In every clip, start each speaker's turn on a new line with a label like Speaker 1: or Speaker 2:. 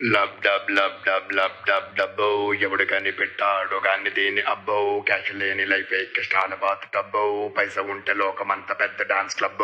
Speaker 1: లబ్ dub lub dub lub dub డబ్బో ఎవడు కని పెట్టాడు గాని దీని అబ్బో క్యాష్ లేని లైఫ్ కష్టాల బాత్ టబ్బో పైస ఉంటే లోకమంత పెద్ద dance club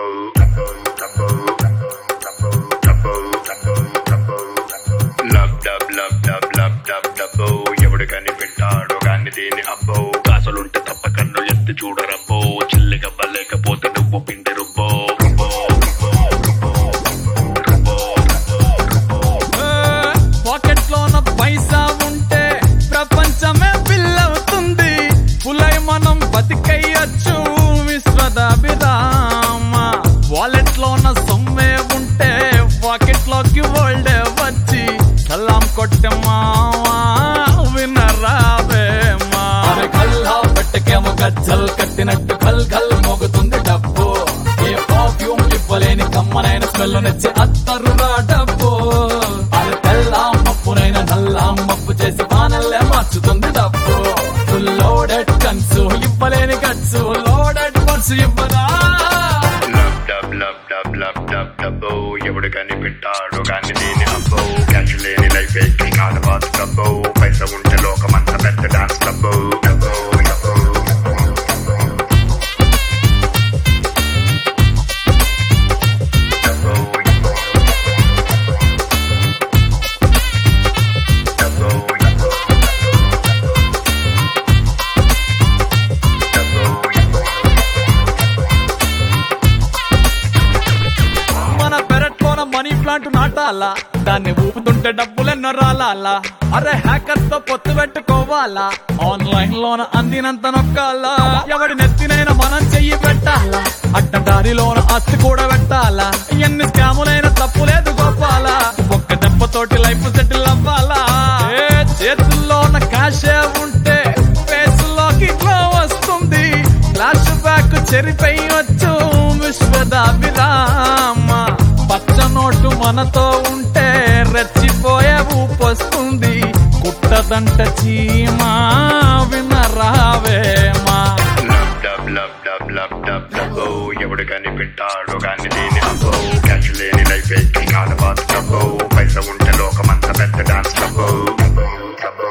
Speaker 1: lub dub lub dub lub dub డబ్బో ఎవడు కని పెట్టాడు గాని దీని అబ్బో కాసులుంటే తప్ప కన్ను ఎత్తి చూడరబ్బో చిల్లిగా లేకపోతే నువ్వు పిండి రుబ్బో రుబ్బో రుబ్బో రుబ్బో రుబ్బో
Speaker 2: పాకెట్ లోన పైసా ఉంటే ప్రపంచమే పిల్లవుతుంది పులై మనం బతికయ్యొచ్చు విశ్వదాభిరామ వాలెట్ లోన సొమ్మే ఉంటే పాకెట్ లోకి వరల్డ్ వచ్చి సలాం కొట్టే మావా వినరావేమా
Speaker 3: అరే కల్లా పెట్టకేమో గజ్జల్ కట్టినట్టు కల్ కల్ మోగుతుంది డబ్బు ఏ పర్ఫ్యూమ్ ఇవ్వలేని కమ్మనైన స్మెల్ నచ్చి అత్తరు రా డబ్బు అరే తెల్లా మప్పునైన నల్లా మప్పు చేసి వానల్లే మార్చుతుంది డబ్బు లోడెడ్ కన్సు ఇవ్వలేని గట్సు లోడెడ్ పర్సు ఇవ్వదా
Speaker 1: lub dub lub dub lub dub డబ్బో ఎవడు కని పెట్టాడు గాని దీని అబ్బో క్యాష్ లేని లైఫ్ కాదు బాత్ డబ్బో పైస ఉంటే లోకమంత పెద్ద డాన్స్ క్లబ్బో డబ్బో డబ్బో
Speaker 2: మన పెరట్లోన మనీ ప్లాంట్ నాటాలా దాన్ని ఊపుతుంటే డబ్బులెన్నో రాలాలా అరే హ్యాకర్ తో పొత్తు పెట్టుకోవాలా ఆన్లైన్ లోన అందినంత నొక్కాలా ఎవడి నెత్తినైనా మనం చెయ్యి పెట్టాలా అడ్డదారిలోన ఆస్తి కూడా పెట్టాలా ఎన్ని స్కాములైన తప్పు లేదు గోపాలా ఒక్క దెబ్బతోటి లైఫ్ సెటిల్ అవ్వాలా ఏ చేతుల్లోన కాషే ఉంటే ఫేస్ లోకి గ్లో వస్తుంది ఫ్లాష్ బ్యాక్ చెరిపోయొచ్చు విశ్వదాభిరామ పచ్చ నోటు మనతో ఉంటే రెచ్చిపోయే ఊపొస్తుంది కుట్టదంట చీమా వినరావేమా
Speaker 1: lub dub lub dub lub dub డబ్బో ఎవడు కని పెట్టాడు గాని దీని అబ్బో క్యాష్ లేని లైఫ్ కాదు బాత్ డబ్బో పైస ఉంటే లోకమంత పెద్ద డాన్స్ క్లబ్బో డబ్బో డబ్బో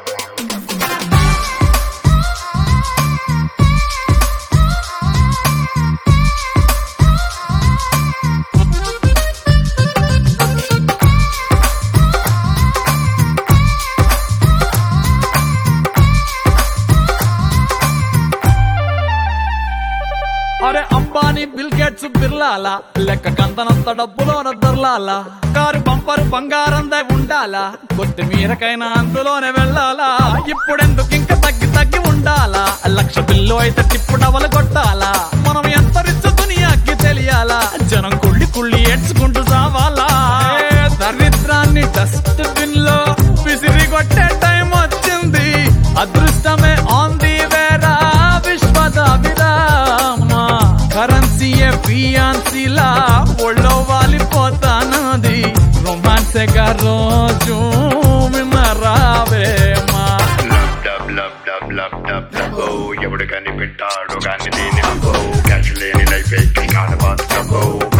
Speaker 2: అరే అంబానీ బిల్ గేట్స్ బిర్లాలా లెక్క కంతనంత డబ్బులోన దొర్లాలా కారు బంపరు బంగారం దై ఉండాలా కొత్తిమీరకైనా అందులోనే వెళ్ళాలా ఇప్పుడెందుకు ఇంకా తగ్గి తగ్గి ఉండాలా లక్ష బిల్లు అయితే టిప్పు డబలు కొట్టాలా మనం ఎంత రిచ్చు దునియాకి తెలియాలా జనం కుళ్ళి కుళ్ళి ఏడ్చుకుంటూ సావాలా ఏ దరిద్రాన్ని డస్ట్ బిన్ లో విసిరి కొట్టే టైం వచ్చింది అదృష్టమే ఆన్ ది వేరా విశ్వద విరామ కరెన్సీయే ఫియాన్సీలా ఒళ్ళో వాలిపోతానది రొమాన్సేగా రోజు వినరావేమా
Speaker 1: lub dub lub dub lub dub డబ్బో ఎవడు కని పెట్టాడు గాని దీని అబ్బో క్యాష్ లేని లైఫ్ కాదు బాత్ డబ్బో